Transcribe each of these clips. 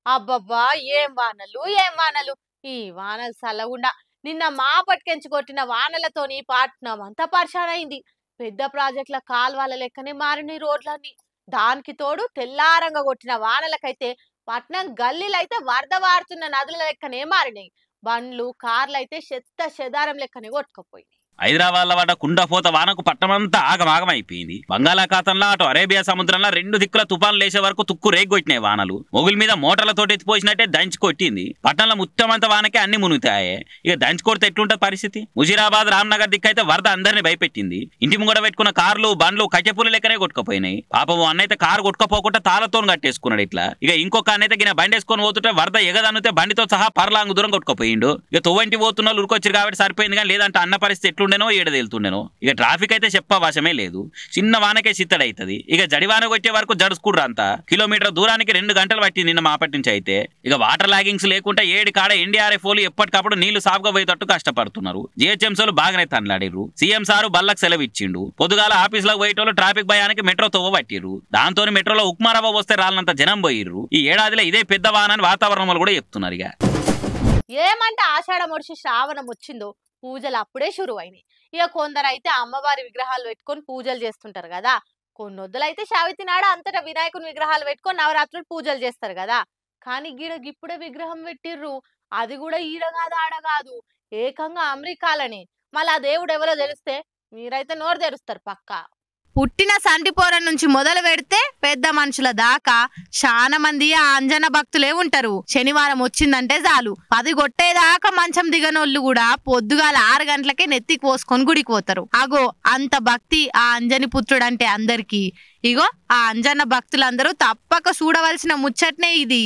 అబ్బబ్బా ఏం వానలు ఏం వానలు ఈ వానలు చల్లగుండా నిన్న మా పట్టుకెంచి కొట్టిన వానలతోని పట్నం అంతా పరిశానైంది పెద్ద ప్రాజెక్టుల కాల్వల లెక్కనే మారినాయి రోడ్లన్నీ దానికి తోడు తెల్లారంగా కొట్టిన వానలకైతే పట్నం గల్లీలైతే వరద వారుతున్న నదుల లెక్కనే మారినాయి బండ్లు కార్లు అయితే చెత్త చెదారం లెక్కనే కొట్టుకుపోయినాయి హైదరాబాద్ లో పడ్డ కుండపోత వానకు పట్టణమంతా ఆగమాగం అయిపోయింది బంగాళాఖాతంలో అటు అరేబియా సముద్రంలో రెండు దిక్కుల తుఫాన్లు లేసే వరకు తుక్కు రేగొట్టినాయి వానలు మొగుల మీద మోటార్లతో ఎత్తిపోసినట్టే దంచి కొట్టింది పట్టణంలో ముత్తమంత వానకే అన్ని మునుగుతాయి ఇక దంచి కొడితే ఎట్లుంటది పరిస్థితి ముజీరాబాద్ రామ్నగర్ దిక్కైతే వరద అందరిని భయపెట్టింది ఇంటి ముంగడ పెట్టుకున్న కార్లు బండ్లు కట్టెపూల లెక్కనే కొట్టుకుపోయినాయి పాపం అన్నైతే కారు కొట్టుకపోకుండా తాళతో కట్టేసుకున్నాడు ఇట్లా ఇక ఇంకొక అన్నైతే గిన బండి వేసుకొని పోతుంటే వరద ఎగదన్నుతే బండితో సహా పర్లాంగు దూరం కొట్టుకుపోయిండు ఇక తొవ్వంటి పోతున్న వాళ్ళు ఉరుకొచ్చారు కాబట్టి సరిపోయింది కానీ లేదంటే అన్న పరిస్థితి ఎట్లుండేనో ఏడ తేలుతుండేనో ఇక ట్రాఫిక్ అయితే చెప్పవశమే లేదు చిన్న వానకే సిత్తడైతది ఇక జడి వాన కొట్టే వరకు జడుచుకుర్రు అంతా కిలోమీటర్ దూరానికి రెండు గంటలు పట్టింది నిన్న మాపటి నుంచి అయితే ఇక వాటర్ లాగింగ్స్ లేకుండా ఏడు కాడ ఎన్డీఆర్ఎఫ్ వాళ్ళు ఎప్పటికప్పుడు నీళ్లు సాగుగా పోయేటట్టు కష్టపడుతున్నారు జిహెచ్ఎంసీలు బాగానే తనలాడిర్రు సీఎం సారు బల్లకు సెలవు ఇచ్చిండు పొద్దుగాల ఆఫీసులకు పోయేటోళ్ళు ట్రాఫిక్ భయానికి మెట్రో తవ్వ పట్టిర్రు దాంతో మెట్రోలో ఉక్మారవ్వ వస్తే రాళ్ళంత జనం పోయిర్రు ఈ ఏడాదిలో ఇదే పెద్ద వానని వాతావరణం వాళ్ళు కూడా చెప్తున్నారు ఇక ఏమంటే ఆషాఢం ముడిచి శ్రావణం వచ్చిందో పూజలు అప్పుడే షురు అయినాయి ఇక కొందరు అయితే అమ్మవారి విగ్రహాలు పెట్టుకొని పూజలు చేస్తుంటారు కదా కొన్ని వద్దులైతే శావితి నాడ అంతటా వినాయకుని విగ్రహాలు పెట్టుకొని నవరాత్రులు పూజలు చేస్తారు కదా కానీ గీడ ఇప్పుడే విగ్రహం పెట్టిర్రు అది కూడా ఈడ కాదు ఆడ కాదు ఏకంగా అమెరికాలని మళ్ళీ ఆ దేవుడు ఎవరో తెలిస్తే మీరైతే నోరు తెరుస్తారు పక్కా పుట్టిన సంటిపోర నుంచి మొదలు పెడితే పెద్ద మనుషుల దాకా చాలా మంది ఆ అంజన భక్తులే ఉంటారు శనివారం వచ్చిందంటే చాలు పది కొట్టేదాకా మంచం దిగనోళ్ళు కూడా పొద్దుగాల ఆరు గంటలకే నెత్తికి పోసుకొని గుడికి పోతారు అగో అంత భక్తి ఆ అంజని పుత్రుడు అంటే అందరికి ఇగో ఆ అంజన్న భక్తులందరూ తప్పక చూడవలసిన ముచ్చట్నే ఇది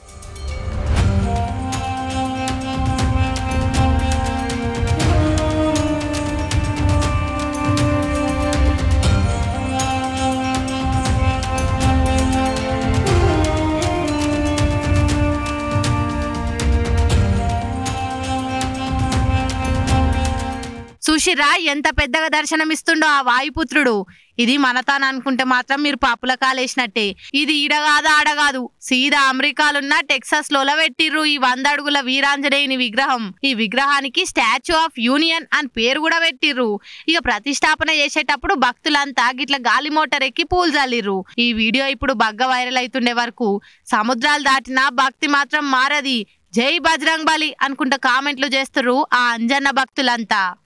సుషిరా ఎంత పెద్దగా దర్శనమిస్తుండో ఆ వాయుపుత్రుడు ఇది మనతాన అనుకుంటే మాత్రం మీరు పాపుల కాలేసినట్టే ఇది ఈడగాదు ఆడగాదు సీదా అమెరికాలున్న టెక్సాస్ లో పెట్టిర్రు ఈ వంద అడుగుల వీరాంజనేయుని విగ్రహం ఈ విగ్రహానికి స్టాచ్యూ ఆఫ్ యూనియన్ అని పేరు కూడా పెట్టిర్రు ఇక ప్రతిష్టాపన చేసేటప్పుడు భక్తులంతా గిట్ల గాలి మోటార్ ఎక్కి పూలు జల్లిర్రు ఈ వీడియో ఇప్పుడు బగ్గ వైరల్ అవుతుండే వరకు సముద్రాలు దాటినా భక్తి మాత్రం మారది జై బజరంగ్ బలి అనుకుంటా కామెంట్లు చేస్తుర్రు ఆ అంజన్న భక్తులంతా